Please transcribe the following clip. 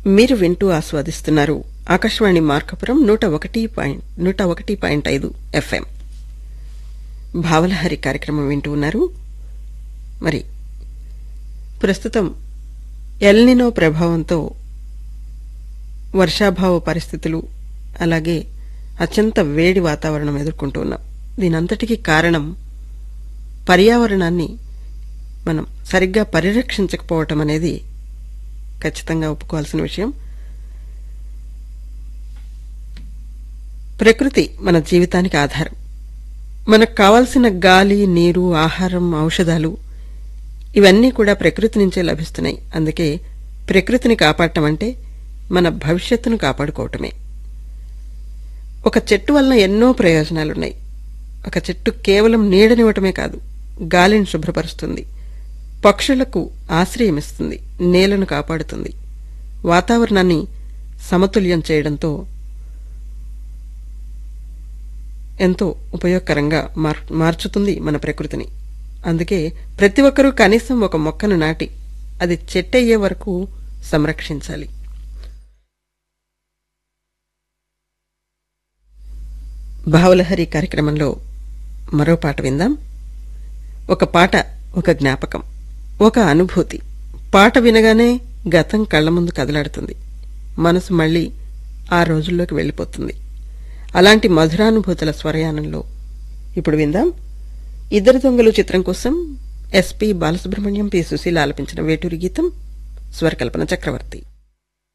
మీరు వింటూ ఆస్వాదిస్తున్నారు ఆకాశవాణి మార్కపురం నూట ఒకటి పాయింట్ నూట ఒకటి పాయింట్ ఐదు ఎఫ్ఎం భావలహరి కార్యక్రమం వింటూ ఉన్నారు మరి ప్రస్తుతం ఎల్నినో ప్రభావంతో వర్షాభావ పరిస్థితులు అలాగే అత్యంత వేడి వాతావరణం ఎదుర్కొంటూ ఉన్నాం దీనంతటికీ కారణం పర్యావరణాన్ని మనం సరిగ్గా పరిరక్షించకపోవటం అనేది ఖచ్చితంగా ఒప్పుకోవాల్సిన విషయం ప్రకృతి మన జీవితానికి ఆధారం మనకు కావాల్సిన గాలి నీరు ఆహారం ఔషధాలు ఇవన్నీ కూడా ప్రకృతి నుంచే లభిస్తున్నాయి అందుకే ప్రకృతిని కాపాడటం అంటే మన భవిష్యత్తును కాపాడుకోవటమే ఒక చెట్టు వలన ఎన్నో ప్రయోజనాలున్నాయి ఒక చెట్టు కేవలం నీడనివ్వటమే కాదు గాలిని శుభ్రపరుస్తుంది పక్షులకు ఆశ్రయమిస్తుంది నేలను కాపాడుతుంది వాతావరణాన్ని సమతుల్యం చేయడంతో ఎంతో ఉపయోగకరంగా మార్ మార్చుతుంది మన ప్రకృతిని అందుకే ప్రతి ఒక్కరూ కనీసం ఒక మొక్కను నాటి అది చెట్టయ్యే వరకు సంరక్షించాలి భావలహరి కార్యక్రమంలో మరో పాట విందాం ఒక పాట ఒక జ్ఞాపకం ఒక అనుభూతి పాట వినగానే గతం కళ్ల ముందు కదలాడుతుంది మనసు మళ్ళీ ఆ రోజుల్లోకి వెళ్ళిపోతుంది అలాంటి మధురానుభూతుల స్వరయానంలో ఇప్పుడు విందాం ఇద్దరు దొంగలు చిత్రం కోసం ఎస్పి బాలసుబ్రహ్మణ్యం పి సుశీల ఆలపించిన వేటూరి గీతం స్వరకల్పన చక్రవర్తి